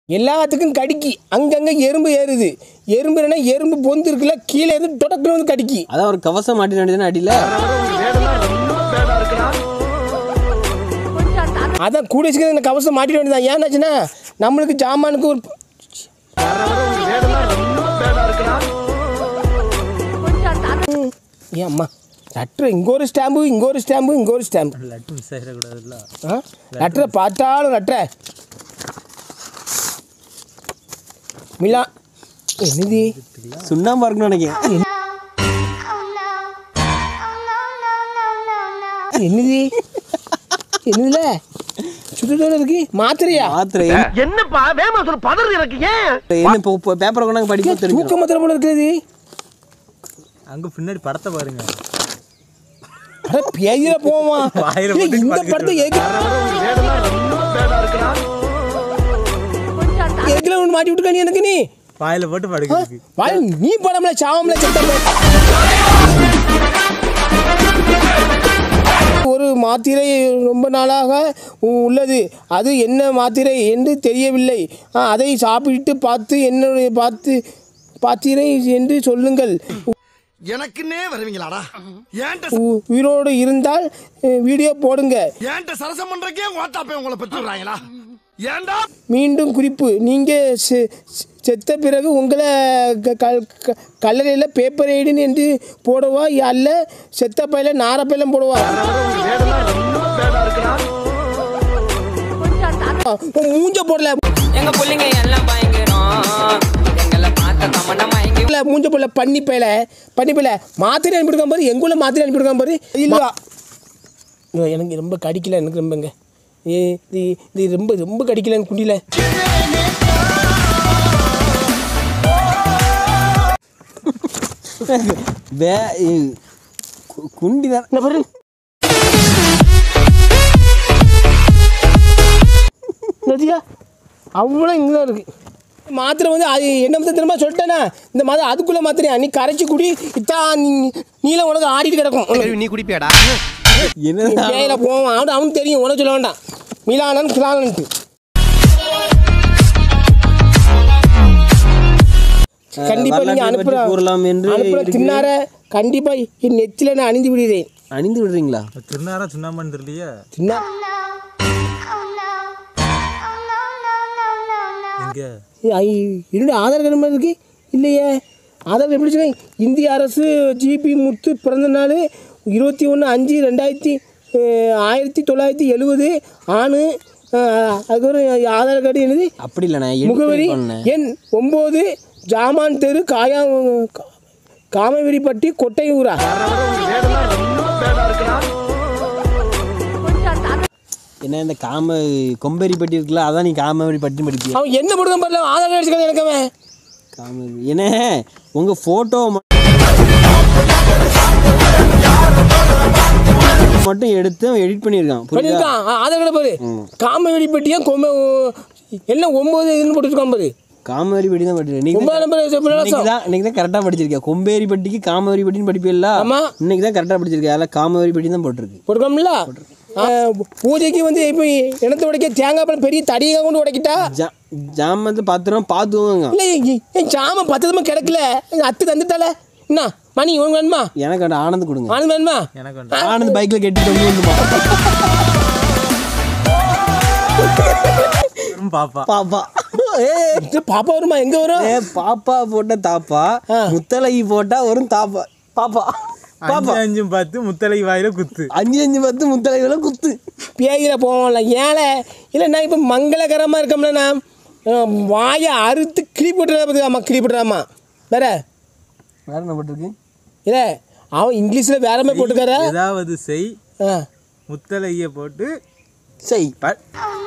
எல்லாத்துக்கும் கடிக்கி அங்கங்கே எறும்பு ஏறுது எறும்புனா எறும்பு பொந்து இருக்குல்ல கீழே இருந்து தொடக்கணும் வந்து கடிக்கி அதான் ஒரு கவசம் மாட்டின வேண்டியதானே அடியில் அதான் கூட வச்சுக்கிறது இந்த கவசம் மாட்டிட வேண்டியதான் ஏன்னாச்சுன்னா நம்மளுக்கு ஜாமானுக்கு ஒரு ம், ஏன் அம்மா லெட்ரு இங்கே ஒரு ஸ்டாம்பு இங்கே ஒரு ஸ்டாம்பு இங்கே ஒரு ஸ்டாம்பு லட்டு மிஸ் ஆகிடக்கூடாதுல்ல ஆ லெட்டரை பார்த்தாலும் லெட்டரை மிலா என்னது சுண்ணாம்பா இருக்குன்னு நினைக்கிறேன் என்னது என்னதுல சுத்தத்தோட இருக்கு மாத்திரையா மாத்திரை என்னப்பா வேமா சொல்ல பதறது எனக்கு ஏன் என்ன இப்போ பேப்பரை கொண்டாங்க படிக்க தெரியும் தூக்க மாத்திரை போல இருக்குது அங்க பின்னாடி படத்தை பாருங்க அட பேயில போவான் வாயில இல்ல, போட்டு இந்த படுக்க படத்தை எதுக்கு எதுல ஒன்று மாட்டி விட்டுக்க நீ எனக்கு நீ வாயில போட்டு படுக்கிறதுக்கு வாய் நீ படம்ல சாவம்ல செத்தம்ல ஒரு மாத்திரை ரொம்ப நாளாக உள்ளது அது என்ன மாத்திரை என்று தெரியவில்லை ஆ, அதை சாப்பிட்டு பார்த்து என்னுடைய பார்த்து பாத்திரை என்று சொல்லுங்கள் எனக்குன்னே வருவீங்களாடா ஏன்ட்ட உ- உயிரோடு இருந்தால் அஹ், வீடியோ போடுங்க ஏன்ட்ட சரசம் பண்றக்கே ஓட்டாப்பே உங்களை பெற்று விடுறாங்களா ஏன்டா மீண்டும் குறிப்பு நீங்கள் செத்த பிறகு உங்களை க- க- க- கல்லறையில் பேப்பர் ஐடின் என்று போடவா அல்ல செத்த பையில நாரப்பையிலும் போடவா உன் மூஞ்ச போடல எங்க பிள்ளைங்க எல்லாம் பயங்கரம் எங்களை பார்த்த கமண்ட மயங்கி இல்ல, மூஞ்ச போடல பண்ணி பையில பண்ணி பையில மாத்திரை அனுப்பிடுக்கான் பாரு எங்குள்ள மாத்திரை அனுப்பிடுக்கான் பாரு இல்லையா ஐயோ, எனக்கு ரொம்ப கடிக்கல எனக்கு ரொம்பங்க ஏ இது இது ரொம்ப ரொம்ப கடிக்கல எனக்கு குண்டியில் வே இ- கு- குண்டி தான் என்ன பாரு நதியா அவ்வளோ இங்கே தான் இருக்கு மாத்திரை வந்து அது என்ன பற்றி திரும்ப சொல்லிட்டேனா இந்த மாதிரி அதுக்குள்ளே மாத்திரையா நீ கரைச்சி குடி இத்தான் நீ நீலாம் உனக்கு ஆடிட்டு கிடக்கும் நீ குடிப்பியாடா என்ன பேயில போவான் அவன் அவனுக்கு தெரியும் உனக்கு சொல்ல வேண்டாம் மிலானன் கிலானன்ட்டு கண்டிப்பா நீங்க வரலாற்றை அனுப்புற பற்றி கூறலாம் என்று அனுப்புற இருக்கு. தின்னார கண்டிப்பா என் நெத்தில நான் அணிந்து விடுகிறேன் அணிந்து விடுறீங்களா திருநாரா சுண்ணாம்பன்னு தெரியலையே தின்னா எங்க என்னுடைய ஆதார் கார்டு மாதிரி இருக்கு இல்லையே ஆதார் கார்டு எப்படி வச்சுருக்கேன் இந்திய அரசு ஜிபி முத்து பிறந்த நாள் இருபத்தி ஒன்று அஞ்சு ரெண்டாயிரத்தி அஹ், ஆயிரத்தி தொள்ளாயிரத்தி எழுபது ஆணு அஹ், அதுக்கப்புறம் ஆதார் கார்டு என்னது அப்படி இல்லை நான் edit முகவரி பண்ணேன் எண் ஒம்பது ஜாமான் தெரு காயா கா- காமவெறிப்பட்டி கொட்டை ஊரா என்ன இந்த காம கொம்பேரி பட்டி இருக்குல்ல அதான் நீ காமேரி பட்டி படிப்பியா அவன் என்ன போடுதான் பாருல ஆதார் கார்டு வச்சுக்காத எனக்கு அவன் காமேரி என்ன உங்கள் ஃபோட்டோ மட்டும் எடுத்து அவன் எடிட் பண்ணியிருக்கான் புரியுதா பண்ணியிருக்கான் ஆ, ஆதார் கார்டு பாரு காமவெறிப்பட்டியா கொம்ப எல்லாம் ஒம்பது இதுன்னு போட்டுருக்கான் பாரு காமேரி பட்டி தான் படிச்சிருக்கேன் ஒன்பதாம் நம்பர் இன்னைக்கு விலாசம் தான் இன்னைக்கு தான் கரெக்டாக படிச்சிருக்கேன் கொம்பேரி பட்டிக்கு காமேரி பட்டின்னு படிப்பில்ல ஆமா. இன்னைக்கு தான் கரெக்டாக படிச்சிருக்கேன் அதில் காமேரி பட்டி தான் போட்டிருக்கு போட்டுருக்கோம்ல ஆ, பூஜைக்கு வந்து இப்போ இனத்தை உடைக்க தேங்காய் பழம் பெரிய தடியை கொண்டு உடைக்கிட்டா ஜா ஜாமத்தை பார்த்துருவோம் பார்த்துவோங்க இல்லை என் சாம பத்ததமா கிடக்கல எங்க அத்து தந்துட்டால என்ன மணி உனக்கு வேணுமா எனக்கு அந்த ஆனந்த் கொடுங்க ஆனந்த் வேணுமா எனக்கு வேண்டாம். ஆனந்த் பைக்கில் கெட்டி கொண்டு வந்துமா வெறும் பாப்பா பாப்பா ஏ இது பாப்பா வருமா எங்க வரும் ஏ பாப்பா போட்ட தாப்பா ஆ. முத்தலகி போட்டா வரும் தாப்பா பாப்பா அஞ்சு பாப்பா அஞ்சும் பார்த்து முத்தலை வாயில குத்து அஞ்சு அஞ்சு பத்து முத்தலகில குத்து பேயில போவோம்ல ஏழை இல்லை நான் இப்போ மங்களகரமாக இருக்கோம்ல நான் அஹ், வாயை அறுத்து கிளி போட்டுறா பார்த்துக்காமா கிளி போட்டுறாமா வேற வேற என்ன போட்டிருக்கு இல்லை அவன் இங்கிலீஷில் வேற மாதிரி போட்டுக்கார ஏதாவது செய் ஆ முத்தலைய போட்டு செய் ப-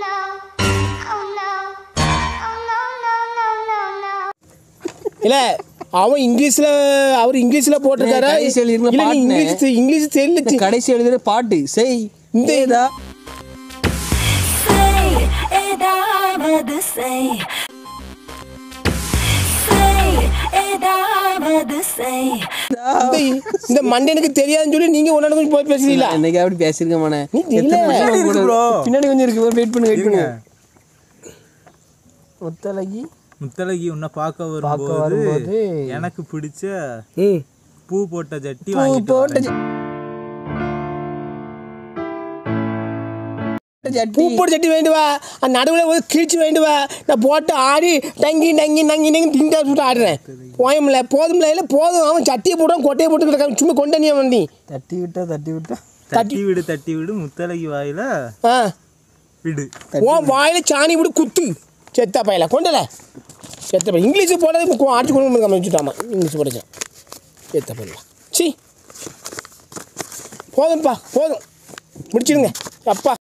இல்லை அவன் இங்கிலீஷில் அவர் இங்கிலீஷில் போட்டிருக்காரா ஏய், கடைசியில் இருந்த இல்லை, நீ பாட்டுனே. இங்கிலீஷ் தெ- இங்கிலீஷ் தெரியல இந்த கடைசி எழுதுற பாட்டு செய் இந்த இதா Say, ஏதாவது செய். Say, ஏதாவது செய். இந்த இந்த மண்டனுக்கு தெரியாதுன்னு சொல்லி நீங்கள் ஒன்று கொஞ்சம் போய் பேசுறீங்களா இன்னைக்கு அப்படி பேசியிருக்க மானே நீ இல்ல. பின்னாடி bro. பின்னாடி கொஞ்சம் இருக்கு வெயிட் பண்ணு வெயிட் பண்ணு முத்தலகி முத்தலகி உன்னை பார்க்க பார்க்க வரும்போது வரும்போது எனக்கு பிடிச்ச ம் பூ போட்ட ஜட்டி பூ வாங்கிட்டு போட்ட வரேன். ஜ- பூ ஜட்டி போட்டு சட்டி வேண்டுவா அந்த நடுவில் ஒரு கிழிச்சு வேண்டுவா நான் போட்டு ஆடி டங்கி டங்கி நங்கி நங்கி திண்டா சுட்டு ஆடுறேன் போயமில்ல போதும்ல இல்லை போதும் அவன் சட்டியை போடுறான் கொட்டையை போட்டு கிடக்கான் சும்மா கொண்டனியா வண்டி தட்டி விட்டா தட்டி விட்டா தட்டி விடு தட்டி விடு முத்தலகி வாயில ஆ விடு உன் வாயில் சாணி விடு குத்து செத்தா பையல கொண்டல செத்த பையன் இங்கிலீஷ் போடாத இப்போ அடிச்சு கொண்டு வந்து வச்சுட்டாமா இங்கிலீஷ் போடச்சேன் செத்த பையன் சி போதும்ப்பா போதும் முடிச்சிடுங்க அப்பா